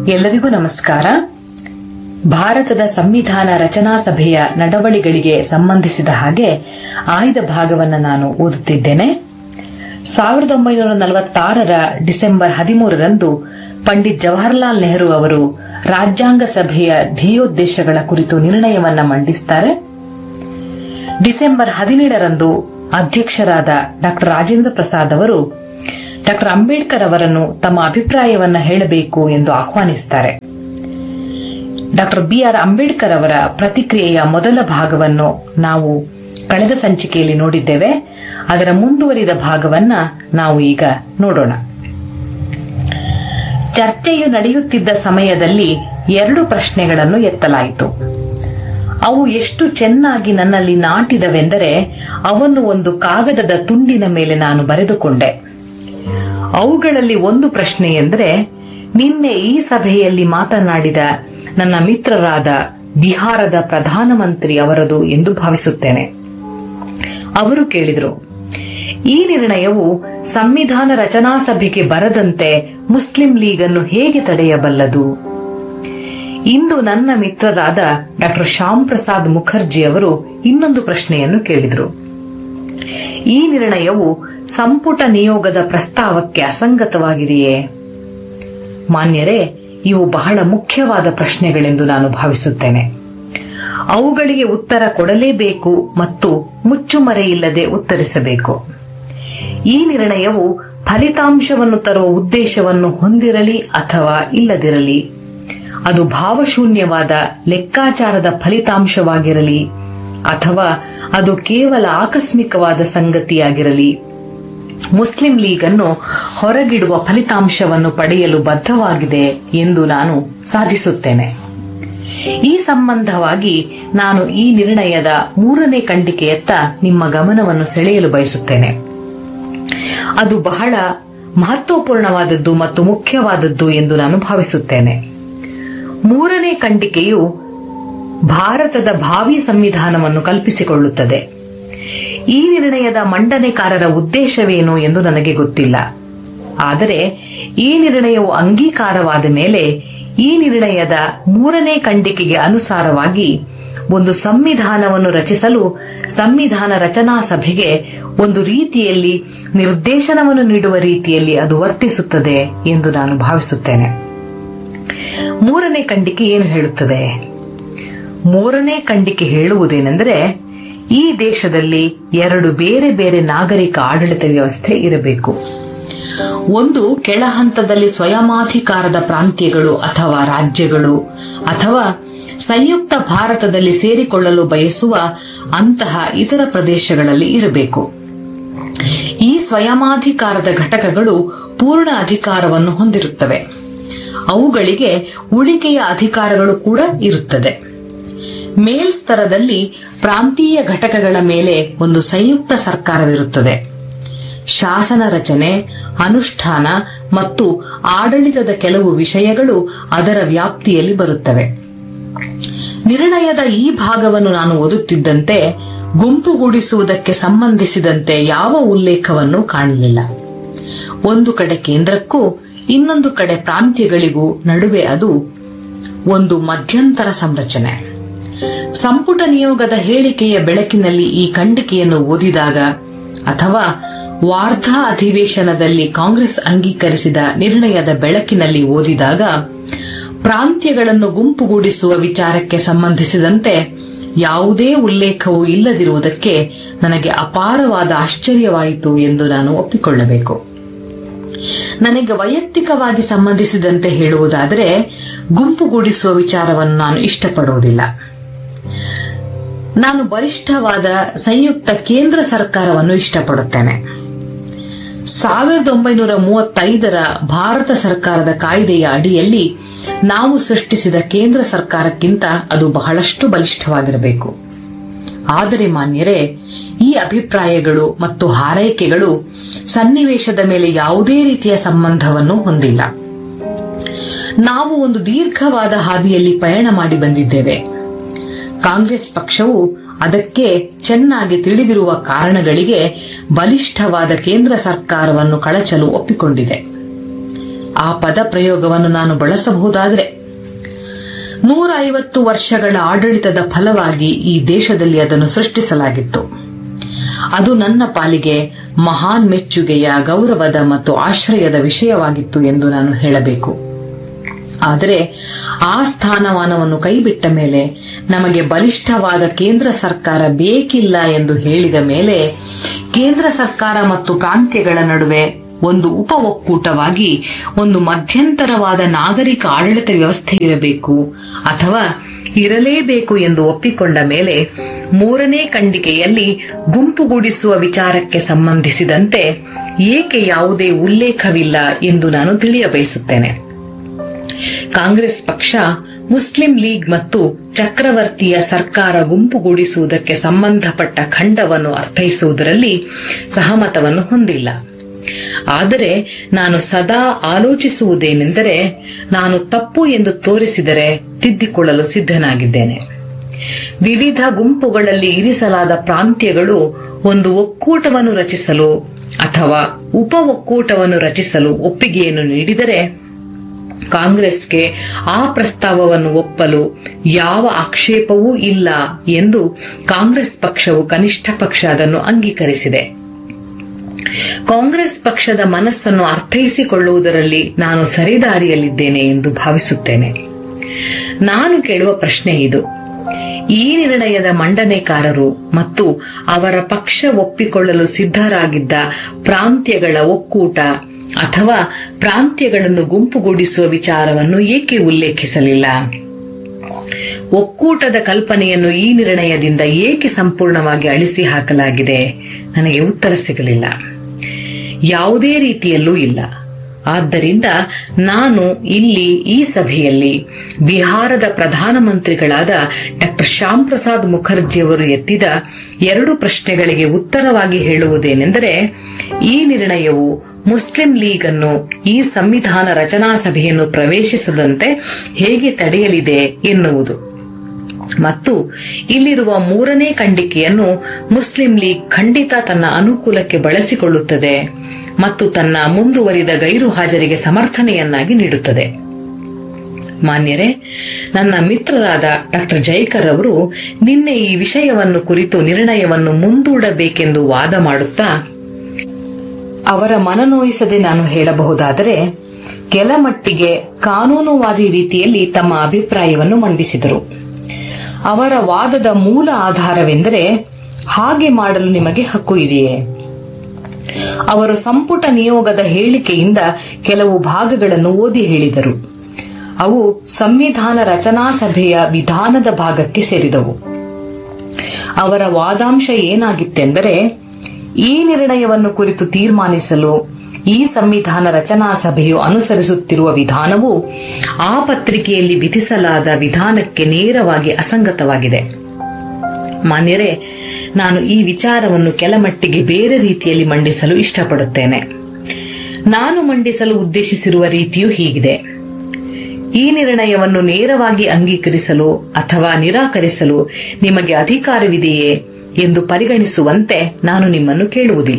ಎಲ್ಲರಿಗೂ ನಮಸ್ಕಾರ ಭಾರತದ ಸಂವಿಧಾನ ರಚನಾ ಸಭೆಯ ನಡವಳಿಗಳಿಗೆ ಸಂಬಂಧಿಸಿದ ಹಾಗೆ ಆಯ್ದ ಭಾಗವನ್ನು ನಾನು ಓದುತ್ತಿದ್ದೇನೆ ಸಾವಿರದ ಒಂಬೈನೂರ ನಲವತ್ತಾರರ ಡಿಸೆಂಬರ್ ಹದಿಮೂರರಂದು ಪಂಡಿತ್ ಜವಾಹರ್ಲಾಲ್ ನೆಹರು ಅವರು ರಾಜ್ಯಾಂಗ ಸಭೆಯ ಧ್ಯೇಯೋದ್ದೇಶಗಳ ಕುರಿತು ನಿರ್ಣಯವನ್ನ ಮಂಡಿಸುತ್ತಾರೆ ಡಿಸೆಂಬರ್ ಹದಿನೇಳರಂದು ಅಧ್ಯಕ್ಷರಾದ ಡಾ ರಾಜೇಂದ್ರ ಪ್ರಸಾದ್ ಅವರು ಡಾ ಅಂಬೇಡ್ಕರ್ ಅವರನ್ನು ತಮ್ಮ ಅಭಿಪ್ರಾಯವನ್ನ ಹೇಳಬೇಕು ಎಂದು ಆಹ್ವಾನಿಸುತ್ತಾರೆ ಡಾ ಬಿ ಆರ್ ಅಂಬೇಡ್ಕರ್ ಅವರ ಪ್ರತಿಕ್ರಿಯೆಯ ಮೊದಲ ಭಾಗವನ್ನು ನಾವು ಕಳೆದ ಸಂಚಿಕೆಯಲ್ಲಿ ನೋಡಿದ್ದೇವೆ ಅದರ ಮುಂದುವರಿದ ಭಾಗವನ್ನ ನಾವು ಈಗ ನೋಡೋಣ ಚರ್ಚೆಯು ನಡೆಯುತ್ತಿದ್ದ ಸಮಯದಲ್ಲಿ ಎರಡು ಪ್ರಶ್ನೆಗಳನ್ನು ಎತ್ತಲಾಯಿತು ಅವು ಎಷ್ಟು ಚೆನ್ನಾಗಿ ನನ್ನಲ್ಲಿ ನಾಟಿದವೆಂದರೆ ಅವನ್ನು ಒಂದು ಕಾಗದದ ತುಂಡಿನ ಮೇಲೆ ನಾನು ಬರೆದುಕೊಂಡೆ ಅವುಗಳಲ್ಲಿ ಒಂದು ಪ್ರಶ್ನೆ ಎಂದರೆ ನಿನ್ನೆ ಈ ಸಭೆಯಲ್ಲಿ ಮಾತನಾಡಿದ ನನ್ನ ಮಿತ್ರರಾದ ಬಿಹಾರದ ಪ್ರಧಾನಮಂತ್ರಿ ಅವರದು ಎಂದು ಭಾವಿಸುತ್ತೇನೆ ಅವರು ಕೇಳಿದರು ಈ ನಿರ್ಣಯವು ಸಂವಿಧಾನ ರಚನಾ ಸಭೆಗೆ ಬರದಂತೆ ಮುಸ್ಲಿಂ ಲೀಗ್ ಅನ್ನು ಹೇಗೆ ತಡೆಯಬಲ್ಲದು ಇಂದು ನನ್ನ ಮಿತ್ರರಾದ ಡಾ ಶ್ಯಾಮ್ ಪ್ರಸಾದ್ ಮುಖರ್ಜಿ ಅವರು ಇನ್ನೊಂದು ಪ್ರಶ್ನೆಯನ್ನು ಕೇಳಿದರು ಈ ನಿರ್ಣಯವು ಸಂಪುಟ ನಿಯೋಗದ ಪ್ರಸ್ತಾವಕ್ಕೆ ಅಸಂಗತವಾಗಿದೆಯೇ ಮಾನ್ಯರೇ ಇವು ಬಹಳ ಮುಖ್ಯವಾದ ಪ್ರಶ್ನೆಗಳೆಂದು ನಾನು ಭಾವಿಸುತ್ತೇನೆ ಅವುಗಳಿಗೆ ಉತ್ತರ ಕೊಡಲೇಬೇಕು ಮತ್ತು ಮುಚ್ಚುಮರೆಯಿಲ್ಲದೆ ಉತ್ತರಿಸಬೇಕು ಈ ನಿರ್ಣಯವು ಫಲಿತಾಂಶವನ್ನು ತರುವ ಉದ್ದೇಶವನ್ನು ಹೊಂದಿರಲಿ ಅಥವಾ ಇಲ್ಲದಿರಲಿ ಅದು ಭಾವಶೂನ್ಯವಾದ ಲೆಕ್ಕಾಚಾರದ ಫಲಿತಾಂಶವಾಗಿರಲಿ ಅಥವಾ ಅದು ಕೇವಲ ಆಕಸ್ಮಿಕವಾದ ಸಂಗತಿಯಾಗಿರಲಿ ಮುಸ್ಲಿಂ ಲೀಗ್ ಅನ್ನು ಹೊರಗಿಡುವ ಫಲಿತಾಂಶವನ್ನು ಪಡೆಯಲು ಬದ್ಧವಾಗಿದೆ ಎಂದು ನಾನು ಸಾಧಿಸುತ್ತೇನೆ ಈ ಸಂಬಂಧವಾಗಿ ನಾನು ಈ ನಿರ್ಣಯದ ಮೂರನೇ ಖಂಡಿಕೆಯತ್ತ ನಿಮ್ಮ ಗಮನವನ್ನು ಸೆಳೆಯಲು ಬಯಸುತ್ತೇನೆ ಅದು ಬಹಳ ಮಹತ್ವಪೂರ್ಣವಾದದ್ದು ಮತ್ತು ಮುಖ್ಯವಾದದ್ದು ಎಂದು ನಾನು ಭಾವಿಸುತ್ತೇನೆ ಮೂರನೇ ಖಂಡಿಕೆಯು ಭಾರತದ ಭಾವಿ ಸಂವಿಧಾನವನ್ನು ಕಲ್ಪಿಸಿಕೊಳ್ಳುತ್ತದೆ ಈ ನಿರ್ಣಯದ ಮಂಡನೆಕಾರರ ಉದ್ದೇಶವೇನು ಎಂದು ನನಗೆ ಗೊತ್ತಿಲ್ಲ ಆದರೆ ಈ ನಿರ್ಣಯವು ಅಂಗೀಕಾರವಾದ ಮೇಲೆ ಈ ನಿರ್ಣಯದ ಮೂರನೇ ಖಂಡಿಕೆಗೆ ಅನುಸಾರವಾಗಿ ಒಂದು ಸಂವಿಧಾನವನ್ನು ರಚಿಸಲು ಸಂವಿಧಾನ ರಚನಾ ಸಭೆಗೆ ಒಂದು ರೀತಿಯಲ್ಲಿ ನಿರ್ದೇಶನವನ್ನು ನೀಡುವ ರೀತಿಯಲ್ಲಿ ಅದು ವರ್ತಿಸುತ್ತದೆ ಎಂದು ನಾನು ಭಾವಿಸುತ್ತೇನೆ ಮೂರನೇ ಖಂಡಿಕೆ ಏನು ಹೇಳುತ್ತದೆ ಮೂರನೇ ಖಂಡಿಕೆ ಹೇಳುವುದೇನೆಂದರೆ ಈ ದೇಶದಲ್ಲಿ ಎರಡು ಬೇರೆ ಬೇರೆ ನಾಗರಿಕ ಆಡಳಿತ ವ್ಯವಸ್ಥೆ ಇರಬೇಕು ಒಂದು ಕೆಳ ಹಂತದಲ್ಲಿ ಸ್ವಯಮಾಧಿಕಾರದ ಪ್ರಾಂತ್ಯಗಳು ಅಥವಾ ರಾಜ್ಯಗಳು ಅಥವಾ ಸಂಯುಕ್ತ ಭಾರತದಲ್ಲಿ ಸೇರಿಕೊಳ್ಳಲು ಬಯಸುವ ಅಂತಹ ಇತರ ಪ್ರದೇಶಗಳಲ್ಲಿ ಇರಬೇಕು ಈ ಸ್ವಯಮಾಧಿಕಾರದ ಘಟಕಗಳು ಪೂರ್ಣ ಅಧಿಕಾರವನ್ನು ಹೊಂದಿರುತ್ತವೆ ಅವುಗಳಿಗೆ ಉಳಿಕೆಯ ಅಧಿಕಾರಗಳು ಕೂಡ ಇರುತ್ತದೆ ಮೇಲ್ಸ್ತರದಲ್ಲಿ ಪ್ರಾಂತೀಯ ಘಟಕಗಳ ಮೇಲೆ ಒಂದು ಸಂಯುಕ್ತ ಸರ್ಕಾರವಿರುತ್ತದೆ ಶಾಸನ ರಚನೆ ಅನುಷ್ಠಾನ ಮತ್ತು ಆಡಳಿತದ ಕೆಲವು ವಿಷಯಗಳು ಅದರ ವ್ಯಾಪ್ತಿಯಲ್ಲಿ ಬರುತ್ತವೆ ನಿರ್ಣಯದ ಈ ಭಾಗವನ್ನು ನಾನು ಓದುತ್ತಿದ್ದಂತೆ ಗುಂಪುಗೂಡಿಸುವುದಕ್ಕೆ ಸಂಬಂಧಿಸಿದಂತೆ ಯಾವ ಉಲ್ಲೇಖವನ್ನು ಕಾಣಲಿಲ್ಲ ಒಂದು ಕಡೆ ಕೇಂದ್ರಕ್ಕೂ ಇನ್ನೊಂದು ಕಡೆ ಪ್ರಾಂತ್ಯಗಳಿಗೂ ನಡುವೆ ಅದು ಒಂದು ಮಧ್ಯಂತರ ಸಂರಚನೆ ಸಂಪುಟ ನಿಯೋಗದ ಹೇಳಿಕೆಯ ಬೆಳಕಿನಲ್ಲಿ ಈ ಖಂಡಿಕೆಯನ್ನು ಓದಿದಾಗ ಅಥವಾ ವಾರ್ಧಾ ಅಧಿವೇಶನದಲ್ಲಿ ಕಾಂಗ್ರೆಸ್ ಅಂಗೀಕರಿಸಿದ ನಿರ್ಣಯದ ಬೆಳಕಿನಲ್ಲಿ ಓದಿದಾಗ ಪ್ರಾಂತ್ಯಗಳನ್ನು ಗುಂಪುಗೂಡಿಸುವ ವಿಚಾರಕ್ಕೆ ಸಂಬಂಧಿಸಿದಂತೆ ಯಾವುದೇ ಉಲ್ಲೇಖವು ಇಲ್ಲದಿರುವುದಕ್ಕೆ ನನಗೆ ಅಪಾರವಾದ ಆಶ್ಚರ್ಯವಾಯಿತು ಎಂದು ನಾನು ಒಪ್ಪಿಕೊಳ್ಳಬೇಕು ನನಗೆ ವೈಯಕ್ತಿಕವಾಗಿ ಸಂಬಂಧಿಸಿದಂತೆ ಹೇಳುವುದಾದರೆ ಗುಂಪುಗೂಡಿಸುವ ವಿಚಾರವನ್ನು ನಾನು ಇಷ್ಟಪಡುವುದಿಲ್ಲ ನಾನು ಬಲಿಷ್ಠವಾದ ಸಂಯುಕ್ತ ಕೇಂದ್ರ ಸರ್ಕಾರವನ್ನು ಇಷ್ಟಪಡುತ್ತೇನೆ ಸಾವಿರದ ಒಂಬೈನೂರ ಮೂವತ್ತೈದರ ಭಾರತ ಸರ್ಕಾರದ ಕಾಯ್ದೆಯ ಅಡಿಯಲ್ಲಿ ನಾವು ಸೃಷ್ಟಿಸಿದ ಕೇಂದ್ರ ಸರ್ಕಾರಕ್ಕಿಂತ ಅದು ಬಹಳಷ್ಟು ಬಲಿಷ್ಠವಾಗಿರಬೇಕು ಆದರೆ ಮಾನ್ಯರೇ ಈ ಅಭಿಪ್ರಾಯಗಳು ಮತ್ತು ಹಾರೈಕೆಗಳು ಸನ್ನಿವೇಶದ ಮೇಲೆ ಯಾವುದೇ ರೀತಿಯ ಸಂಬಂಧವನ್ನು ಹೊಂದಿಲ್ಲ ನಾವು ಒಂದು ದೀರ್ಘವಾದ ಹಾದಿಯಲ್ಲಿ ಪಯಣ ಮಾಡಿ ಬಂದಿದ್ದೇವೆ ಕಾಂಗ್ರೆಸ್ ಪಕ್ಷವು ಅದಕ್ಕೆ ಚೆನ್ನಾಗಿ ತಿಳಿದಿರುವ ಕಾರಣಗಳಿಗೆ ಬಲಿಷ್ಠವಾದ ಕೇಂದ್ರ ಸರ್ಕಾರವನ್ನು ಕಳಚಲು ಒಪ್ಪಿಕೊಂಡಿದೆ ಆ ಪದ ಪ್ರಯೋಗವನ್ನು ನಾನು ಬಳಸಬಹುದಾದ್ರೆ ನೂರ ಐವತ್ತು ವರ್ಷಗಳ ಆಡಳಿತದ ಫಲವಾಗಿ ಈ ದೇಶದಲ್ಲಿ ಅದನ್ನು ಸೃಷ್ಟಿಸಲಾಗಿತ್ತು ಅದು ನನ್ನ ಪಾಲಿಗೆ ಮಹಾನ್ ಮೆಚ್ಚುಗೆಯ ಗೌರವದ ಮತ್ತು ಆಶ್ರಯದ ವಿಷಯವಾಗಿತ್ತು ಎಂದು ನಾನು ಹೇಳಬೇಕು ಆದರೆ ಆ ಸ್ಥಾನಮಾನವನ್ನು ಕೈಬಿಟ್ಟ ಮೇಲೆ ನಮಗೆ ಬಲಿಷ್ಠವಾದ ಕೇಂದ್ರ ಸರ್ಕಾರ ಬೇಕಿಲ್ಲ ಎಂದು ಹೇಳಿದ ಮೇಲೆ ಕೇಂದ್ರ ಸರ್ಕಾರ ಮತ್ತು ಪ್ರಾಂತ್ಯಗಳ ನಡುವೆ ಒಂದು ಉಪ ಒಕ್ಕೂಟವಾಗಿ ಒಂದು ಮಧ್ಯಂತರವಾದ ನಾಗರಿಕ ಆಡಳಿತ ವ್ಯವಸ್ಥೆ ಇರಬೇಕು ಅಥವಾ ಇರಲೇಬೇಕು ಎಂದು ಒಪ್ಪಿಕೊಂಡ ಮೇಲೆ ಮೂರನೇ ಖಂಡಿಕೆಯಲ್ಲಿ ಗುಂಪುಗೂಡಿಸುವ ವಿಚಾರಕ್ಕೆ ಸಂಬಂಧಿಸಿದಂತೆ ಏಕೆ ಯಾವುದೇ ಉಲ್ಲೇಖವಿಲ್ಲ ಎಂದು ನಾನು ತಿಳಿಯಬಯಸುತ್ತೇನೆ ಕಾಂಗ್ರೆಸ್ ಪಕ್ಷ ಮುಸ್ಲಿಂ ಲೀಗ್ ಮತ್ತು ಚಕ್ರವರ್ತಿಯ ಸರ್ಕಾರ ಗುಂಪುಗೂಡಿಸುವುದಕ್ಕೆ ಸಂಬಂಧಪಟ್ಟ ಖಂಡವನ್ನು ಅರ್ಥೈಸುವುದರಲ್ಲಿ ಸಹಮತವನ್ನು ಹೊಂದಿಲ್ಲ ಆದರೆ ನಾನು ಸದಾ ಆಲೋಚಿಸುವುದೇನೆಂದರೆ ನಾನು ತಪ್ಪು ಎಂದು ತೋರಿಸಿದರೆ ತಿದ್ದಿಕೊಳ್ಳಲು ಸಿದ್ಧನಾಗಿದ್ದೇನೆ ವಿವಿಧ ಗುಂಪುಗಳಲ್ಲಿ ಇರಿಸಲಾದ ಪ್ರಾಂತ್ಯಗಳು ಒಂದು ಒಕ್ಕೂಟವನ್ನು ರಚಿಸಲು ಅಥವಾ ಉಪ ಒಕ್ಕೂಟವನ್ನು ರಚಿಸಲು ಒಪ್ಪಿಗೆಯನ್ನು ನೀಡಿದರೆ ಕಾಂಗ್ರೆಸ್ಗೆ ಆ ಪ್ರಸ್ತಾವವನ್ನು ಒಪ್ಪಲು ಯಾವ ಆಕ್ಷೇಪವೂ ಇಲ್ಲ ಎಂದು ಕಾಂಗ್ರೆಸ್ ಪಕ್ಷವು ಕನಿಷ್ಠ ಪಕ್ಷ ಅದನ್ನು ಅಂಗೀಕರಿಸಿದೆ ಕಾಂಗ್ರೆಸ್ ಪಕ್ಷದ ಮನಸ್ಸನ್ನು ಅರ್ಥೈಸಿಕೊಳ್ಳುವುದರಲ್ಲಿ ನಾನು ಸರಿದಾರಿಯಲ್ಲಿದ್ದೇನೆ ಎಂದು ಭಾವಿಸುತ್ತೇನೆ ನಾನು ಕೇಳುವ ಪ್ರಶ್ನೆ ಇದು ಈ ನಿರ್ಣಯದ ಮಂಡನೆಕಾರರು ಮತ್ತು ಅವರ ಪಕ್ಷ ಒಪ್ಪಿಕೊಳ್ಳಲು ಸಿದ್ಧರಾಗಿದ್ದ ಪ್ರಾಂತ್ಯಗಳ ಒಕ್ಕೂಟ ಅಥವಾ ಪ್ರಾಂತ್ಯಗಳನ್ನು ಗುಂಪುಗೂಡಿಸುವ ವಿಚಾರವನ್ನು ಏಕೆ ಉಲ್ಲೇಖಿಸಲಿಲ್ಲ ಒಕ್ಕೂಟದ ಕಲ್ಪನೆಯನ್ನು ಈ ನಿರ್ಣಯದಿಂದ ಏಕೆ ಸಂಪೂರ್ಣವಾಗಿ ಅಳಿಸಿ ಹಾಕಲಾಗಿದೆ ನನಗೆ ಉತ್ತರ ಸಿಗಲಿಲ್ಲ ಯಾವುದೇ ರೀತಿಯಲ್ಲೂ ಇಲ್ಲ ಆದ್ದರಿಂದ ನಾನು ಇಲ್ಲಿ ಈ ಸಭೆಯಲ್ಲಿ ಬಿಹಾರದ ಪ್ರಧಾನಮಂತ್ರಿಗಳಾದ ಡಾಕ್ಟರ್ ಶ್ಯಾಮ್ ಪ್ರಸಾದ್ ಮುಖರ್ಜಿಯವರು ಎತ್ತಿದ ಎರಡು ಪ್ರಶ್ನೆಗಳಿಗೆ ಉತ್ತರವಾಗಿ ಹೇಳುವುದೇನೆಂದರೆ ಈ ನಿರ್ಣಯವು ಮುಸ್ಲಿಂ ಲೀಗ್ ಅನ್ನು ಈ ಸಂವಿಧಾನ ರಚನಾ ಸಭೆಯನ್ನು ಪ್ರವೇಶಿಸದಂತೆ ಹೇಗೆ ತಡೆಯಲಿದೆ ಎನ್ನುವುದು ಮತ್ತು ಇಲ್ಲಿರುವ ಮೂರನೇ ಖಂಡಿಕೆಯನ್ನು ಮುಸ್ಲಿಂ ಲೀಗ್ ಖಂಡಿತ ತನ್ನ ಅನುಕೂಲಕ್ಕೆ ಬಳಸಿಕೊಳ್ಳುತ್ತದೆ ಮತ್ತು ತನ್ನ ಮುಂದುವರಿದ ಗೈರು ಹಾಜರಿಗೆ ಸಮರ್ಥನೆಯನ್ನಾಗಿ ನೀಡುತ್ತದೆ ಮಾನ್ಯರೇ ನನ್ನ ಮಿತ್ರರಾದ ಡಾಕ್ಟರ್ ಜೈಕರ್ ಅವರು ನಿನ್ನೆ ಈ ವಿಷಯವನ್ನು ಕುರಿತು ನಿರ್ಣಯವನ್ನು ಮುಂದೂಡಬೇಕೆಂದು ವಾದ ಮಾಡುತ್ತಾ ಅವರ ಮನನೋಯಿಸದೆ ನಾನು ಹೇಳಬಹುದಾದರೆ ಕೆಲಮಟ್ಟಿಗೆ ಕಾನೂನುವಾದಿ ರೀತಿಯಲ್ಲಿ ತಮ್ಮ ಅಭಿಪ್ರಾಯವನ್ನು ಮಂಡಿಸಿದರು ಅವರ ವಾದದ ಮೂಲ ಆಧಾರವೆಂದರೆ ಹಾಗೆ ಮಾಡಲು ನಿಮಗೆ ಹಕ್ಕು ಇದೆಯೇ ಅವರು ಸಂಪುಟ ನಿಯೋಗದ ಹೇಳಿಕೆಯಿಂದ ಕೆಲವು ಭಾಗಗಳನ್ನು ಓದಿ ಹೇಳಿದರು ಅವು ಸಂವಿಧಾನ ರಚನಾ ಸಭೆಯ ವಿಧಾನದ ಭಾಗಕ್ಕೆ ಸೇರಿದವು ಅವರ ವಾದಾಂಶ ಏನಾಗಿತ್ತೆಂದರೆ ಈ ನಿರ್ಣಯವನ್ನು ಕುರಿತು ತೀರ್ಮಾನಿಸಲು ಈ ಸಂವಿಧಾನ ರಚನಾ ಸಭೆಯು ಅನುಸರಿಸುತ್ತಿರುವ ವಿಧಾನವು ಆ ಪತ್ರಿಕೆಯಲ್ಲಿ ವಿಧಿಸಲಾದ ವಿಧಾನಕ್ಕೆ ನೇರವಾಗಿ ಅಸಂಗತವಾಗಿದೆ ಮಾನ್ಯರೇ ನಾನು ಈ ವಿಚಾರವನ್ನು ಕೆಲಮಟ್ಟಿಗೆ ಬೇರೆ ರೀತಿಯಲ್ಲಿ ಮಂಡಿಸಲು ಇಷ್ಟಪಡುತ್ತೇನೆ ನಾನು ಮಂಡಿಸಲು ಉದ್ದೇಶಿಸಿರುವ ರೀತಿಯು ಹೀಗಿದೆ ಈ ನಿರ್ಣಯವನ್ನು ನೇರವಾಗಿ ಅಂಗೀಕರಿಸಲು ಅಥವಾ ನಿರಾಕರಿಸಲು ನಿಮಗೆ ಅಧಿಕಾರವಿದೆಯೇ ಎಂದು ಪರಿಗಣಿಸುವಂತೆ ನಾನು ನಿಮ್ಮನ್ನು ಕೇಳುವುದಿಲ್ಲ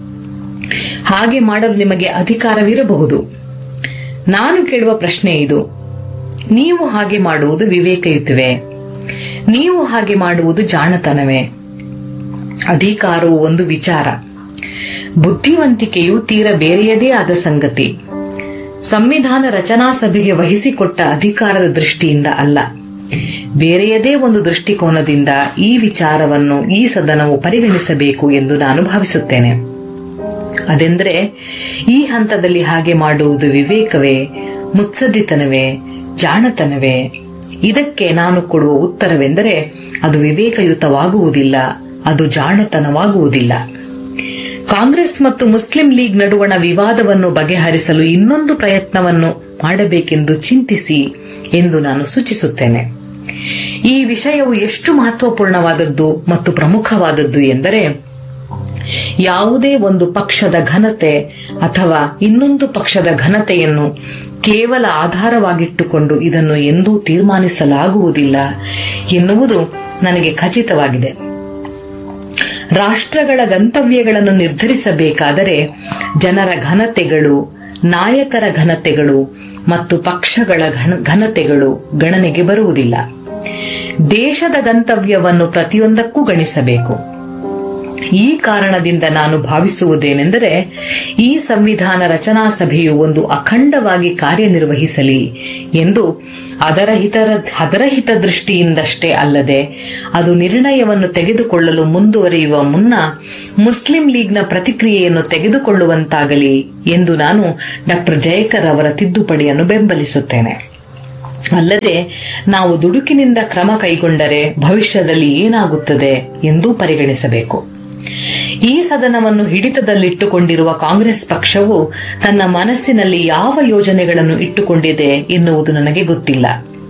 ಹಾಗೆ ಮಾಡಲು ನಿಮಗೆ ಅಧಿಕಾರವಿರಬಹುದು ನಾನು ಕೇಳುವ ಪ್ರಶ್ನೆ ಇದು ನೀವು ಹಾಗೆ ಮಾಡುವುದು ವಿವೇಕಯುತವೇ ನೀವು ಹಾಗೆ ಮಾಡುವುದು ಜಾಣತನವೇ ಅಧಿಕಾರವು ಒಂದು ವಿಚಾರ ಬುದ್ಧಿವಂತಿಕೆಯು ತೀರ ಬೇರೆಯದೇ ಆದ ಸಂಗತಿ ಸಂವಿಧಾನ ರಚನಾ ಸಭೆಗೆ ವಹಿಸಿಕೊಟ್ಟ ಅಧಿಕಾರದ ದೃಷ್ಟಿಯಿಂದ ಅಲ್ಲ ಬೇರೆಯದೇ ಒಂದು ದೃಷ್ಟಿಕೋನದಿಂದ ಈ ವಿಚಾರವನ್ನು ಈ ಸದನವು ಪರಿಗಣಿಸಬೇಕು ಎಂದು ನಾನು ಭಾವಿಸುತ್ತೇನೆ ಅದೆಂದರೆ ಈ ಹಂತದಲ್ಲಿ ಹಾಗೆ ಮಾಡುವುದು ವಿವೇಕವೇ ಮುತ್ಸದ್ದಿತನವೇ ಜಾಣತನವೇ ಇದಕ್ಕೆ ನಾನು ಕೊಡುವ ಉತ್ತರವೆಂದರೆ ಅದು ವಿವೇಕಯುತವಾಗುವುದಿಲ್ಲ ಅದು ಜಾಣತನವಾಗುವುದಿಲ್ಲ ಕಾಂಗ್ರೆಸ್ ಮತ್ತು ಮುಸ್ಲಿಂ ಲೀಗ್ ನಡುವಣ ವಿವಾದವನ್ನು ಬಗೆಹರಿಸಲು ಇನ್ನೊಂದು ಪ್ರಯತ್ನವನ್ನು ಮಾಡಬೇಕೆಂದು ಚಿಂತಿಸಿ ಎಂದು ನಾನು ಸೂಚಿಸುತ್ತೇನೆ ಈ ವಿಷಯವು ಎಷ್ಟು ಮಹತ್ವಪೂರ್ಣವಾದದ್ದು ಮತ್ತು ಪ್ರಮುಖವಾದದ್ದು ಎಂದರೆ ಯಾವುದೇ ಒಂದು ಪಕ್ಷದ ಘನತೆ ಅಥವಾ ಇನ್ನೊಂದು ಪಕ್ಷದ ಘನತೆಯನ್ನು ಕೇವಲ ಆಧಾರವಾಗಿಟ್ಟುಕೊಂಡು ಇದನ್ನು ಎಂದೂ ತೀರ್ಮಾನಿಸಲಾಗುವುದಿಲ್ಲ ಎನ್ನುವುದು ನನಗೆ ಖಚಿತವಾಗಿದೆ ರಾಷ್ಟ್ರಗಳ ಗಂತವ್ಯಗಳನ್ನು ನಿರ್ಧರಿಸಬೇಕಾದರೆ ಜನರ ಘನತೆಗಳು ನಾಯಕರ ಘನತೆಗಳು ಮತ್ತು ಪಕ್ಷಗಳ ಘನ- ಘನತೆಗಳು ಗಣನೆಗೆ ಬರುವುದಿಲ್ಲ ದೇಶದ ಗಂತವ್ಯವನ್ನು ಪ್ರತಿಯೊಂದಕ್ಕೂ ಗಣಿಸಬೇಕು ಈ ಕಾರಣದಿಂದ ನಾನು ಭಾವಿಸುವುದೇನೆಂದರೆ ಈ ಸಂವಿಧಾನ ರಚನಾ ಸಭೆಯು ಒಂದು ಅಖಂಡವಾಗಿ ಕಾರ್ಯನಿರ್ವಹಿಸಲಿ ಎಂದು ಅದರ ಹಿತರ ಅದರ ಹಿತದೃಷ್ಟಿಯಿಂದಷ್ಟೇ ಅಲ್ಲದೆ ಅದು ನಿರ್ಣಯವನ್ನು ತೆಗೆದುಕೊಳ್ಳಲು ಮುಂದುವರಿಯುವ ಮುನ್ನ ಮುಸ್ಲಿಂ ಲೀಗ್ನ ಪ್ರತಿಕ್ರಿಯೆಯನ್ನು ತೆಗೆದುಕೊಳ್ಳುವಂತಾಗಲಿ ಎಂದು ನಾನು ಡಾಕ್ಟರ್ ಜಯಕರ್ ಅವರ ತಿದ್ದುಪಡಿಯನ್ನು ಬೆಂಬಲಿಸುತ್ತೇನೆ ಅಲ್ಲದೆ ನಾವು ದುಡುಕಿನಿಂದ ಕ್ರಮ ಕೈಗೊಂಡರೆ ಭವಿಷ್ಯದಲ್ಲಿ ಏನಾಗುತ್ತದೆ ಎಂದೂ ಪರಿಗಣಿಸಬೇಕು ಈ ಸದನವನ್ನು ಹಿಡಿತದಲ್ಲಿಟ್ಟುಕೊಂಡಿರುವ ಕಾಂಗ್ರೆಸ್ ಪಕ್ಷವು ತನ್ನ ಮನಸ್ಸಿನಲ್ಲಿ ಯಾವ ಯೋಜನೆಗಳನ್ನು ಇಟ್ಟುಕೊಂಡಿದೆ ಎನ್ನುವುದು ನನಗೆ ಗೊತ್ತಿಲ್ಲ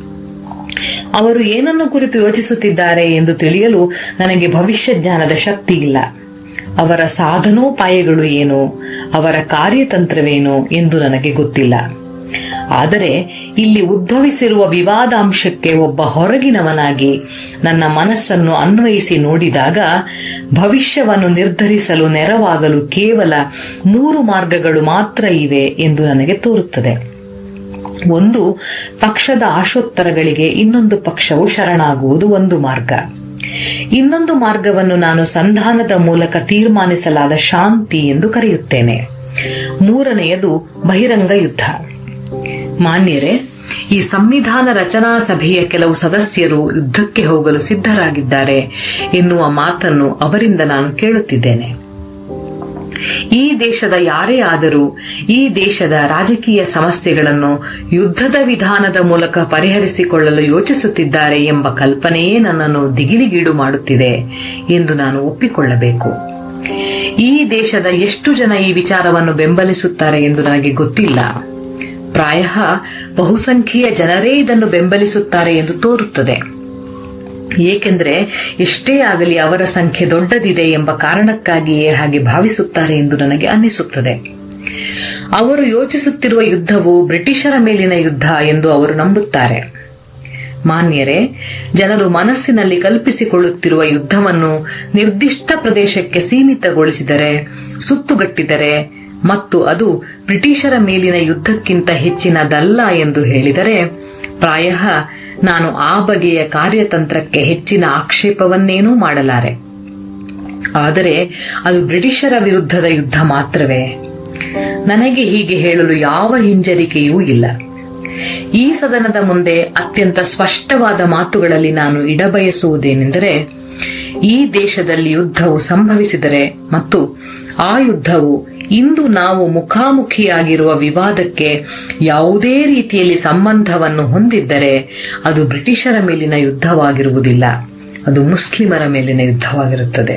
ಅವರು ಏನನ್ನು ಕುರಿತು ಯೋಚಿಸುತ್ತಿದ್ದಾರೆ ಎಂದು ತಿಳಿಯಲು ನನಗೆ ಭವಿಷ್ಯ ಜ್ಞಾನದ ಶಕ್ತಿ ಇಲ್ಲ ಅವರ ಸಾಧನೋಪಾಯಗಳು ಏನು ಅವರ ಕಾರ್ಯತಂತ್ರವೇನು ಎಂದು ನನಗೆ ಗೊತ್ತಿಲ್ಲ ಆದರೆ ಇಲ್ಲಿ ಉದ್ಭವಿಸಿರುವ ವಿವಾದಾಂಶಕ್ಕೆ ಒಬ್ಬ ಹೊರಗಿನವನಾಗಿ ನನ್ನ ಮನಸ್ಸನ್ನು ಅನ್ವಯಿಸಿ ನೋಡಿದಾಗ ಭವಿಷ್ಯವನ್ನು ನಿರ್ಧರಿಸಲು ನೆರವಾಗಲು ಕೇವಲ ಮೂರು ಮಾರ್ಗಗಳು ಮಾತ್ರ ಇವೆ ಎಂದು ನನಗೆ ತೋರುತ್ತದೆ ಒಂದು ಪಕ್ಷದ ಆಶೋತ್ತರಗಳಿಗೆ ಇನ್ನೊಂದು ಪಕ್ಷವು ಶರಣಾಗುವುದು ಒಂದು ಮಾರ್ಗ ಇನ್ನೊಂದು ಮಾರ್ಗವನ್ನು ನಾನು ಸಂಧಾನದ ಮೂಲಕ ತೀರ್ಮಾನಿಸಲಾದ ಶಾಂತಿ ಎಂದು ಕರೆಯುತ್ತೇನೆ ಮೂರನೆಯದು ಬಹಿರಂಗ ಯುದ್ಧ ಮಾನ್ಯರೇ ಈ ಸಂವಿಧಾನ ರಚನಾ ಸಭೆಯ ಕೆಲವು ಸದಸ್ಯರು ಯುದ್ಧಕ್ಕೆ ಹೋಗಲು ಸಿದ್ಧರಾಗಿದ್ದಾರೆ ಎನ್ನುವ ಮಾತನ್ನು ಅವರಿಂದ ನಾನು ಕೇಳುತ್ತಿದ್ದೇನೆ ಈ ದೇಶದ ಯಾರೇ ಆದರೂ ಈ ದೇಶದ ರಾಜಕೀಯ ಸಮಸ್ಯೆಗಳನ್ನು ಯುದ್ಧದ ವಿಧಾನದ ಮೂಲಕ ಪರಿಹರಿಸಿಕೊಳ್ಳಲು ಯೋಚಿಸುತ್ತಿದ್ದಾರೆ ಎಂಬ ಕಲ್ಪನೆಯೇ ನನ್ನನ್ನು ದಿಗಿಲಿಗೀಡು ಮಾಡುತ್ತಿದೆ ಎಂದು ನಾನು ಒಪ್ಪಿಕೊಳ್ಳಬೇಕು ಈ ದೇಶದ ಎಷ್ಟು ಜನ ಈ ವಿಚಾರವನ್ನು ಬೆಂಬಲಿಸುತ್ತಾರೆ ಎಂದು ನನಗೆ ಗೊತ್ತಿಲ್ಲ ಪ್ರಾಯ ಬಹುಸಂಖ್ಯೆಯ ಜನರೇ ಇದನ್ನು ಬೆಂಬಲಿಸುತ್ತಾರೆ ಎಂದು ತೋರುತ್ತದೆ ಏಕೆಂದರೆ ಎಷ್ಟೇ ಆಗಲಿ ಅವರ ಸಂಖ್ಯೆ ದೊಡ್ಡದಿದೆ ಎಂಬ ಕಾರಣಕ್ಕಾಗಿಯೇ ಹಾಗೆ ಭಾವಿಸುತ್ತಾರೆ ಎಂದು ನನಗೆ ಅನ್ನಿಸುತ್ತದೆ ಅವರು ಯೋಚಿಸುತ್ತಿರುವ ಯುದ್ಧವು ಬ್ರಿಟಿಷರ ಮೇಲಿನ ಯುದ್ಧ ಎಂದು ಅವರು ನಂಬುತ್ತಾರೆ ಮಾನ್ಯರೇ ಜನರು ಮನಸ್ಸಿನಲ್ಲಿ ಕಲ್ಪಿಸಿಕೊಳ್ಳುತ್ತಿರುವ ಯುದ್ಧವನ್ನು ನಿರ್ದಿಷ್ಟ ಪ್ರದೇಶಕ್ಕೆ ಸೀಮಿತಗೊಳಿಸಿದರೆ ಸುತ್ತುಗಟ್ಟಿದರೆ ಮತ್ತು ಅದು ಬ್ರಿಟಿಷರ ಮೇಲಿನ ಯುದ್ಧಕ್ಕಿಂತ ಹೆಚ್ಚಿನದಲ್ಲ ಎಂದು ಹೇಳಿದರೆ ಪ್ರಾಯ ನಾನು ಆ ಬಗೆಯ ಕಾರ್ಯತಂತ್ರಕ್ಕೆ ಹೆಚ್ಚಿನ ಆಕ್ಷೇಪವನ್ನೇನೂ ಮಾಡಲಾರೆ ಆದರೆ ಅದು ಬ್ರಿಟಿಷರ ವಿರುದ್ಧದ ಯುದ್ಧ ಮಾತ್ರವೇ ನನಗೆ ಹೀಗೆ ಹೇಳಲು ಯಾವ ಹಿಂಜರಿಕೆಯೂ ಇಲ್ಲ ಈ ಸದನದ ಮುಂದೆ ಅತ್ಯಂತ ಸ್ಪಷ್ಟವಾದ ಮಾತುಗಳಲ್ಲಿ ನಾನು ಇಡಬಯಸುವುದೇನೆಂದರೆ ಈ ದೇಶದಲ್ಲಿ ಯುದ್ಧವು ಸಂಭವಿಸಿದರೆ ಮತ್ತು ಆ ಯುದ್ಧವು ಇಂದು ನಾವು ಮುಖಾಮುಖಿಯಾಗಿರುವ ವಿವಾದಕ್ಕೆ ಯಾವುದೇ ರೀತಿಯಲ್ಲಿ ಸಂಬಂಧವನ್ನು ಹೊಂದಿದ್ದರೆ ಅದು ಬ್ರಿಟಿಷರ ಮೇಲಿನ ಯುದ್ಧವಾಗಿರುವುದಿಲ್ಲ ಅದು ಮುಸ್ಲಿಮರ ಮೇಲಿನ ಯುದ್ಧವಾಗಿರುತ್ತದೆ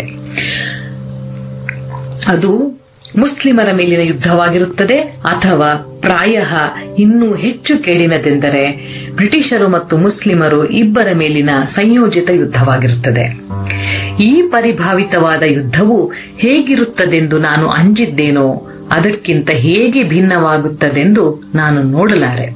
ಅದು ಮುಸ್ಲಿಮರ ಮೇಲಿನ ಯುದ್ಧವಾಗಿರುತ್ತದೆ ಅಥವಾ ಪ್ರಾಯ ಇನ್ನೂ ಹೆಚ್ಚು ಕೇಡಿನದೆಂದರೆ ಬ್ರಿಟಿಷರು ಮತ್ತು ಮುಸ್ಲಿಮರು ಇಬ್ಬರ ಮೇಲಿನ ಸಂಯೋಜಿತ ಯುದ್ಧವಾಗಿರುತ್ತದೆ ಈ ಪರಿಭಾವಿತವಾದ ಯುದ್ಧವು ಹೇಗಿರುತ್ತದೆಂದು ನಾನು ಅಂಜಿದ್ದೇನೋ ಅದಕ್ಕಿಂತ ಹೇಗೆ ಭಿನ್ನವಾಗುತ್ತದೆಂದು ನಾನು ನೋಡಲಾರೆ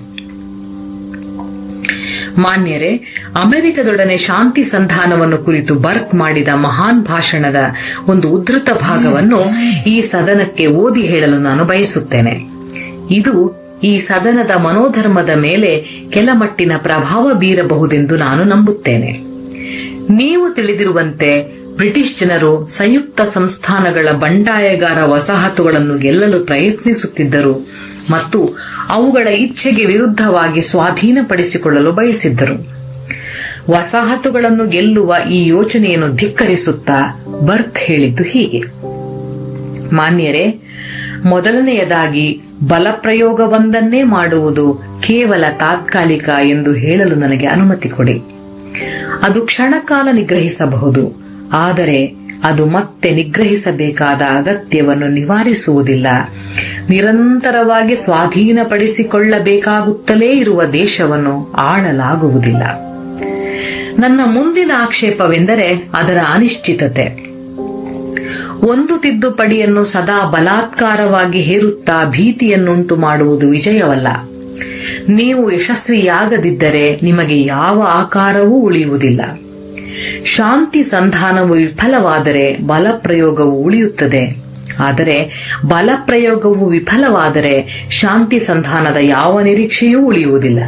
ಮಾನ್ಯರೇ ಅಮೆರಿಕದೊಡನೆ ಶಾಂತಿ ಸಂಧಾನವನ್ನು ಕುರಿತು ಬರ್ಕ್ ಮಾಡಿದ ಮಹಾನ್ ಭಾಷಣದ ಒಂದು ಉದ್ಧೃತ ಭಾಗವನ್ನು ಈ ಸದನಕ್ಕೆ ಓದಿ ಹೇಳಲು ನಾನು ಬಯಸುತ್ತೇನೆ ಇದು ಈ ಸದನದ ಮನೋಧರ್ಮದ ಮೇಲೆ ಕೆಲಮಟ್ಟಿನ ಪ್ರಭಾವ ಬೀರಬಹುದೆಂದು ನಾನು ನಂಬುತ್ತೇನೆ ನೀವು ತಿಳಿದಿರುವಂತೆ ಬ್ರಿಟಿಷ್ ಜನರು ಸಂಯುಕ್ತ ಸಂಸ್ಥಾನಗಳ ಬಂಡಾಯಗಾರ ವಸಾಹತುಗಳನ್ನು ಗೆಲ್ಲಲು ಪ್ರಯತ್ನಿಸುತ್ತಿದ್ದರು ಮತ್ತು ಅವುಗಳ ಇಚ್ಛೆಗೆ ವಿರುದ್ಧವಾಗಿ ಸ್ವಾಧೀನಪಡಿಸಿಕೊಳ್ಳಲು ಬಯಸಿದ್ದರು ವಸಾಹತುಗಳನ್ನು ಗೆಲ್ಲುವ ಈ ಯೋಚನೆಯನ್ನು ಧಿಕ್ಕರಿಸುತ್ತಾ ಬರ್ಕ್ ಹೇಳಿದ್ದು ಹೀಗೆ ಮಾನ್ಯರೇ ಮೊದಲನೆಯದಾಗಿ ಬಲಪ್ರಯೋಗವೊಂದನ್ನೇ ಮಾಡುವುದು ಕೇವಲ ತಾತ್ಕಾಲಿಕ ಎಂದು ಹೇಳಲು ನನಗೆ ಅನುಮತಿ ಕೊಡಿ ಅದು ಕ್ಷಣಕಾಲ ನಿಗ್ರಹಿಸಬಹುದು ಆದರೆ ಅದು ಮತ್ತೆ ನಿಗ್ರಹಿಸಬೇಕಾದ ಅಗತ್ಯವನ್ನು ನಿವಾರಿಸುವುದಿಲ್ಲ ನಿರಂತರವಾಗಿ ಸ್ವಾಧೀನಪಡಿಸಿಕೊಳ್ಳಬೇಕಾಗುತ್ತಲೇ ಇರುವ ದೇಶವನ್ನು ಆಳಲಾಗುವುದಿಲ್ಲ ನನ್ನ ಮುಂದಿನ ಆಕ್ಷೇಪವೆಂದರೆ ಅದರ ಅನಿಶ್ಚಿತತೆ ಒಂದು ತಿದ್ದುಪಡಿಯನ್ನು ಸದಾ ಬಲಾತ್ಕಾರವಾಗಿ ಹೇರುತ್ತಾ ಭೀತಿಯನ್ನುಂಟು ಮಾಡುವುದು ವಿಜಯವಲ್ಲ ನೀವು ಯಶಸ್ವಿಯಾಗದಿದ್ದರೆ ನಿಮಗೆ ಯಾವ ಆಕಾರವೂ ಉಳಿಯುವುದಿಲ್ಲ ಶಾಂತಿ ಸಂಧಾನವು ವಿಫಲವಾದರೆ ಬಲಪ್ರಯೋಗವು ಉಳಿಯುತ್ತದೆ ಆದರೆ ಬಲಪ್ರಯೋಗವು ವಿಫಲವಾದರೆ ಶಾಂತಿ ಸಂಧಾನದ ಯಾವ ನಿರೀಕ್ಷೆಯೂ ಉಳಿಯುವುದಿಲ್ಲ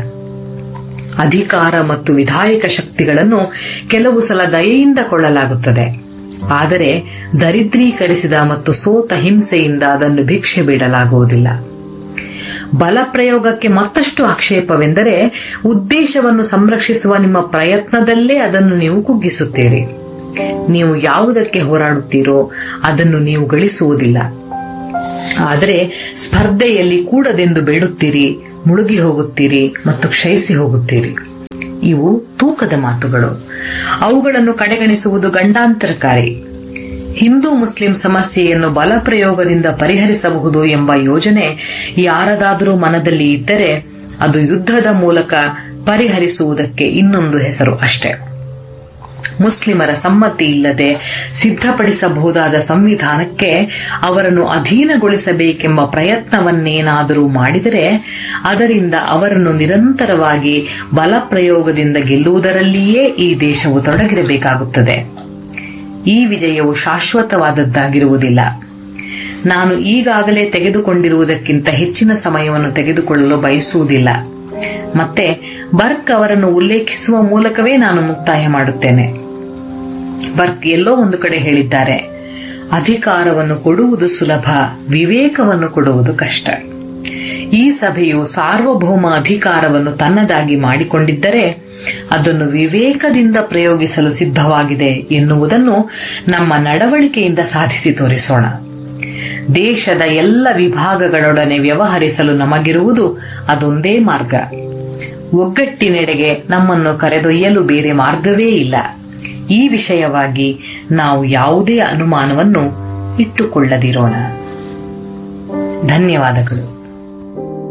ಅಧಿಕಾರ ಮತ್ತು ವಿಧಾಯಕ ಶಕ್ತಿಗಳನ್ನು ಕೆಲವು ಸಲ ದಯೆಯಿಂದ ಕೊಳ್ಳಲಾಗುತ್ತದೆ ಆದರೆ ದರಿದ್ರೀಕರಿಸಿದ ಮತ್ತು ಸೋತ ಹಿಂಸೆಯಿಂದ ಅದನ್ನು ಭಿಕ್ಷೆ ಬಿಡಲಾಗುವುದಿಲ್ಲ ಬಲಪ್ರಯೋಗಕ್ಕೆ ಮತ್ತಷ್ಟು ಆಕ್ಷೇಪವೆಂದರೆ ಉದ್ದೇಶವನ್ನು ಸಂರಕ್ಷಿಸುವ ನಿಮ್ಮ ಪ್ರಯತ್ನದಲ್ಲೇ ಅದನ್ನು ನೀವು ಕುಗ್ಗಿಸುತ್ತೀರಿ ನೀವು ಯಾವುದಕ್ಕೆ ಹೋರಾಡುತ್ತೀರೋ ಅದನ್ನು ನೀವು ಗಳಿಸುವುದಿಲ್ಲ ಆದರೆ ಸ್ಪರ್ಧೆಯಲ್ಲಿ ಕೂಡದೆಂದು ಬೇಡುತ್ತೀರಿ ಮುಳುಗಿ ಹೋಗುತ್ತೀರಿ ಮತ್ತು ಕ್ಷಯಿಸಿ ಹೋಗುತ್ತೀರಿ ಇವು ತೂಕದ ಮಾತುಗಳು ಅವುಗಳನ್ನು ಕಡೆಗಣಿಸುವುದು ಗಂಡಾಂತರಕಾರಿ ಹಿಂದೂ ಮುಸ್ಲಿಂ ಸಮಸ್ಯೆಯನ್ನು ಬಲಪ್ರಯೋಗದಿಂದ ಪರಿಹರಿಸಬಹುದು ಎಂಬ ಯೋಜನೆ ಯಾರದಾದರೂ ಮನದಲ್ಲಿ ಇದ್ದರೆ ಅದು ಯುದ್ಧದ ಮೂಲಕ ಪರಿಹರಿಸುವುದಕ್ಕೆ ಇನ್ನೊಂದು ಹೆಸರು ಅಷ್ಟೇ ಮುಸ್ಲಿಮರ ಸಮ್ಮತಿ ಇಲ್ಲದೆ ಸಿದ್ಧಪಡಿಸಬಹುದಾದ ಸಂವಿಧಾನಕ್ಕೆ ಅವರನ್ನು ಅಧೀನಗೊಳಿಸಬೇಕೆಂಬ ಪ್ರಯತ್ನವನ್ನೇನಾದರೂ ಮಾಡಿದರೆ ಅದರಿಂದ ಅವರನ್ನು ನಿರಂತರವಾಗಿ ಬಲಪ್ರಯೋಗದಿಂದ ಗೆಲ್ಲುವುದರಲ್ಲಿಯೇ ಈ ದೇಶವು ತೊಡಗಿರಬೇಕಾಗುತ್ತದೆ ಈ ವಿಜಯವು ಶಾಶ್ವತವಾದದ್ದಾಗಿರುವುದಿಲ್ಲ ನಾನು ಈಗಾಗಲೇ ತೆಗೆದುಕೊಂಡಿರುವುದಕ್ಕಿಂತ ಹೆಚ್ಚಿನ ಸಮಯವನ್ನು ತೆಗೆದುಕೊಳ್ಳಲು ಬಯಸುವುದಿಲ್ಲ ಮತ್ತೆ ಬರ್ಕ್ ಅವರನ್ನು ಉಲ್ಲೇಖಿಸುವ ಮೂಲಕವೇ ನಾನು ಮುಕ್ತಾಯ ಮಾಡುತ್ತೇನೆ ಬರ್ಕ್ ಎಲ್ಲೋ ಒಂದು ಕಡೆ ಹೇಳಿದ್ದಾರೆ ಅಧಿಕಾರವನ್ನು ಕೊಡುವುದು ಸುಲಭ ವಿವೇಕವನ್ನು ಕೊಡುವುದು ಕಷ್ಟ ಈ ಸಭೆಯು ಸಾರ್ವಭೌಮ ಅಧಿಕಾರವನ್ನು ತನ್ನದಾಗಿ ಮಾಡಿಕೊಂಡಿದ್ದರೆ ಅದನ್ನು ವಿವೇಕದಿಂದ ಪ್ರಯೋಗಿಸಲು ಸಿದ್ಧವಾಗಿದೆ ಎನ್ನುವುದನ್ನು ನಮ್ಮ ನಡವಳಿಕೆಯಿಂದ ಸಾಧಿಸಿ ತೋರಿಸೋಣ ದೇಶದ ಎಲ್ಲ ವಿಭಾಗಗಳೊಡನೆ ವ್ಯವಹರಿಸಲು ನಮಗಿರುವುದು ಅದೊಂದೇ ಮಾರ್ಗ ಒಗ್ಗಟ್ಟಿನೆಡೆಗೆ ನಮ್ಮನ್ನು ಕರೆದೊಯ್ಯಲು ಬೇರೆ ಮಾರ್ಗವೇ ಇಲ್ಲ ಈ ವಿಷಯವಾಗಿ ನಾವು ಯಾವುದೇ ಅನುಮಾನವನ್ನು ಇಟ್ಟುಕೊಳ್ಳದಿರೋಣ ಧನ್ಯವಾದಗಳು